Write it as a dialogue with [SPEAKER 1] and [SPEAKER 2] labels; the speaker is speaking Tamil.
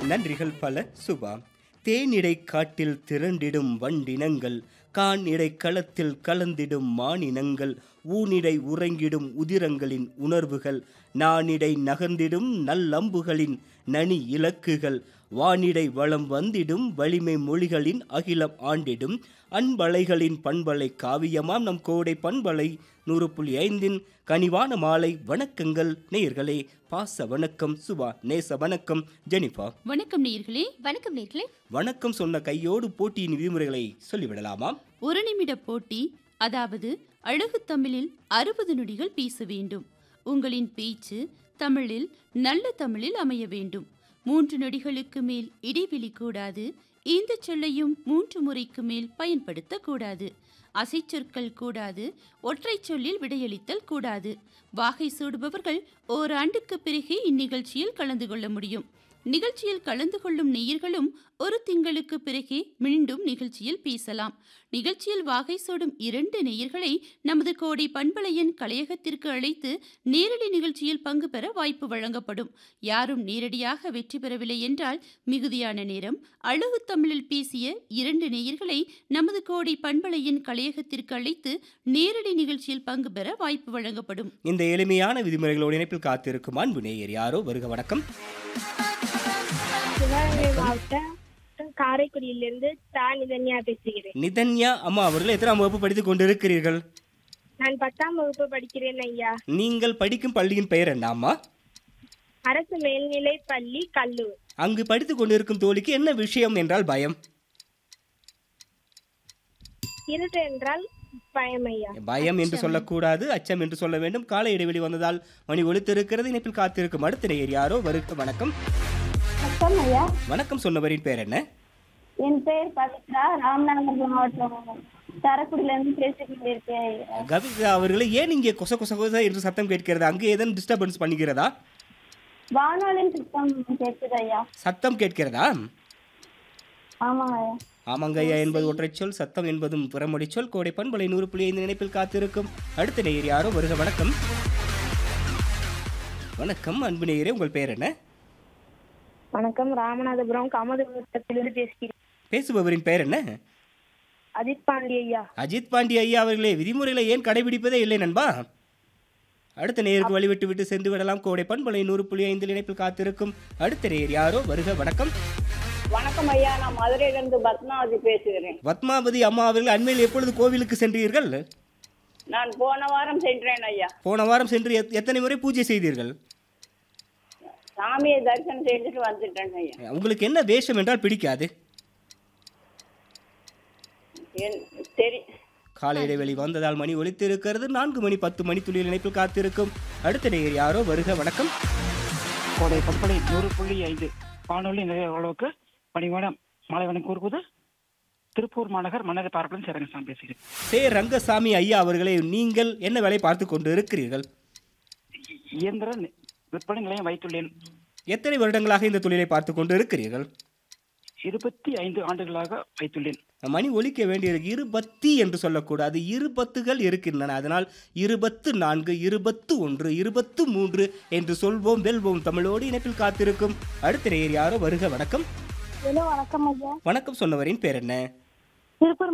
[SPEAKER 1] நன்றிகள் பல சுபா தேனிடை காட்டில் திரண்டிடும் வண்டினங்கள் கான் இடை களத்தில் கலந்திடும் மானினங்கள் ஊனிடை உறங்கிடும் உதிரங்களின் உணர்வுகள் நானிடை நகர்ந்திடும் நல்லம்புகளின் நனி இலக்குகள் வானிடை வளம் வந்திடும் வலிமை மொழிகளின் அகிலம் ஆண்டிடும் அன்பலைகளின் பண்பலை காவியமாம் நம் கோடை பண்பலை நூறு புள்ளி ஐந்தின் கனிவான மாலை வணக்கங்கள் நேயர்களே பாச வணக்கம் சுபா நேச வணக்கம் ஜெனிஃபா
[SPEAKER 2] வணக்கம் நேயர்களே
[SPEAKER 3] வணக்கம் நேர்களே
[SPEAKER 1] வணக்கம் சொன்ன கையோடு போட்டியின் விதிமுறைகளை சொல்லிவிடலாமா
[SPEAKER 2] ஒரு நிமிட போட்டி அதாவது அழகு தமிழில் அறுபது நொடிகள் பேச வேண்டும் உங்களின் பேச்சு தமிழில் நல்ல தமிழில் அமைய வேண்டும் மூன்று நொடிகளுக்கு மேல் இடைவெளி கூடாது இந்த சொல்லையும் மூன்று முறைக்கு மேல் பயன்படுத்தக்கூடாது அசைச்சொற்கள் கூடாது ஒற்றை சொல்லில் விடையளித்தல் கூடாது வாகை சூடுபவர்கள் ஓராண்டுக்கு பிறகே இந்நிகழ்ச்சியில் கலந்து கொள்ள முடியும் நிகழ்ச்சியில் கலந்து கொள்ளும் நேயர்களும் ஒரு திங்களுக்கு பிறகே மீண்டும் நிகழ்ச்சியில் பேசலாம் நிகழ்ச்சியில் வாகை சூடும் இரண்டு நேயர்களை நமது கோடை பண்பலையன் கலையகத்திற்கு அழைத்து நேரடி நிகழ்ச்சியில் பங்கு பெற வாய்ப்பு வழங்கப்படும் யாரும் நேரடியாக வெற்றி பெறவில்லை என்றால் மிகுதியான நேரம் அழகு தமிழில் பேசிய இரண்டு நேயர்களை நமது கோடை பண்பலையின் கலையகத்திற்கு அழைத்து நேரடி நிகழ்ச்சியில் பங்கு பெற வாய்ப்பு வழங்கப்படும்
[SPEAKER 1] இந்த எளிமையான விதிமுறைகளோடு இணைப்பில் காத்திருக்கும் அன்பு நேயர் யாரோ வருக வணக்கம்
[SPEAKER 4] சிவகங்கை மாவட்டம் காரைக்குடியிலிருந்து தா நிதன்யா பேசுகிறேன்
[SPEAKER 1] நிதன்யா அம்மா அவர்கள் எத்தனாம் வகுப்பு படித்துக் கொண்டிருக்கிறீர்கள்
[SPEAKER 4] நான் பத்தாம் வகுப்பு படிக்கிறேன் ஐயா
[SPEAKER 1] நீங்கள் படிக்கும் பள்ளியின் பெயர் என்ன அம்மா
[SPEAKER 4] அரசு மேல்நிலை பள்ளி கல்லூர்
[SPEAKER 1] அங்கு படித்துக் கொண்டிருக்கும் தோழிக்கு என்ன விஷயம் என்றால் பயம்
[SPEAKER 4] இருட்டு என்றால் பயம் ஐயா
[SPEAKER 1] பயம் என்று சொல்லக்கூடாது அச்சம் என்று சொல்ல வேண்டும் கால இடைவெளி வந்ததால் மணி ஒலித்திருக்கிறது இணைப்பில் காத்திருக்கும் அடுத்த நேயர் யாரோ வருக வணக்கம்
[SPEAKER 5] வணக்கம் ஐயா
[SPEAKER 1] வணக்கம் சொன்னவரின் பெயர் என்ன
[SPEAKER 5] என் பெயர் பவித்ரா ராமநாதபுரம் மாவட்டம் தரக்குடியிலிருந்து பேசிக் கொண்டிருக்கேன் ஐயா.
[SPEAKER 1] கவிதா அவர்களே ஏன் இங்கே கொச கொச கொச என்று சத்தம் கேட்கிறது அங்கே ஏதேனும் டிஸ்டர்பன்ஸ் பண்ணுகிறதா
[SPEAKER 5] வானொலியின் சுத்தம் கேட்குது ஐயா
[SPEAKER 1] சத்தம் கேட்கிறதா
[SPEAKER 5] ஆமாம் ஐயா
[SPEAKER 1] ஆமாங்க ஐயா என்பது ஒற்றைச் சொல் சத்தம் என்பதும் புறமொழி சொல் கோடை பண்பலை நூறு புள்ளி ஐந்து நினைப்பில் காத்திருக்கும் அடுத்த நேயர் யாரோ வருக வணக்கம் வணக்கம் அன்பு நேயரே உங்கள் பெயர் என்ன
[SPEAKER 4] வணக்கம் ராமநாதபுரம் காமதபுரத்திலிருந்து பேசுகிறேன்
[SPEAKER 1] பேசுபவரின் பெயர் என்ன
[SPEAKER 4] அஜித் பாண்டி ஐயா
[SPEAKER 1] அஜித் பாண்டி ஐயா அவர்களே விதிமுறைகளை ஏன் கடைபிடிப்பதே இல்லை நண்பா அடுத்த நேருக்கு வழிவிட்டு விட்டு சென்று விடலாம் கோடை பண்பலை நூறு புள்ளி ஐந்தில் இணைப்பில் காத்திருக்கும் அடுத்த நேயர் யாரோ வருக வணக்கம்
[SPEAKER 6] வணக்கம் ஐயா நான் மதுரையிலிருந்து பத்மாவதி பேசுகிறேன்
[SPEAKER 1] பத்மாவதி அம்மா அவர்கள் அண்மையில் எப்பொழுது கோவிலுக்கு சென்றீர்கள்
[SPEAKER 6] நான் போன வாரம் சென்றேன் ஐயா
[SPEAKER 1] போன வாரம் சென்று எத்- எத்தனை முறை பூஜை செய்தீர்கள்
[SPEAKER 6] சாமியை தரிசனம் செய்துட்டு வந்துட்டேன் ஐயா
[SPEAKER 1] உங்களுக்கு என்ன வேஷம் என்றால் பிடிக்காது
[SPEAKER 6] என் தெரி
[SPEAKER 1] காலை இடைவெளி வந்ததால் மணி ஒலித்து இருக்கிறது நான்கு மணி பத்து மணி துளியில் இணைப்பில் காத்திருக்கும் அடுத்த நேயர் யாரோ வருக வணக்கம்
[SPEAKER 7] கோடை பண்பலை நூறு புள்ளி ஐந்து வானொலி நிறைய அளவுக்கு பணிவான மாலை வணக்கம் கூறுவது திருப்பூர் மாநகர் மன்னரை பார்ப்பதும் சேரங்கசாமி பேசுகிறேன்
[SPEAKER 1] சே ரங்கசாமி ஐயா அவர்களே நீங்கள் என்ன வேலை பார்த்து கொண்டு இருக்கிறீர்கள்
[SPEAKER 7] இ- இயந்திர நி- விற்பனை நிலையம் வைத்துள்ளேன்
[SPEAKER 1] எத்தனை வருடங்களாக இந்த தொழிலை பார்த்து கொண்டு இருக்கிறீர்கள்
[SPEAKER 7] இருபத்தி ஐந்து ஆண்டுகளாக வைத்துள்ளேன்
[SPEAKER 1] மணி ஒலிக்க வேண்டியிருக்கு இருபத்தி என்று சொல்லக்கூடாது இருபத்துகள் இருக்கின்றன அதனால் இருபத்து நான்கு இருபத்து ஒன்று இருபத்து மூன்று என்று சொல்வோம் வெல்வோம் தமிழோடு இணைப்பில் காத்திருக்கும் அடுத்த நேயர் யாரோ வருக வணக்கம்
[SPEAKER 5] ஹலோ வணக்கம் ஐயா
[SPEAKER 1] வணக்கம் சொன்னவரின் பேர் என்ன
[SPEAKER 5] திருப்பூர்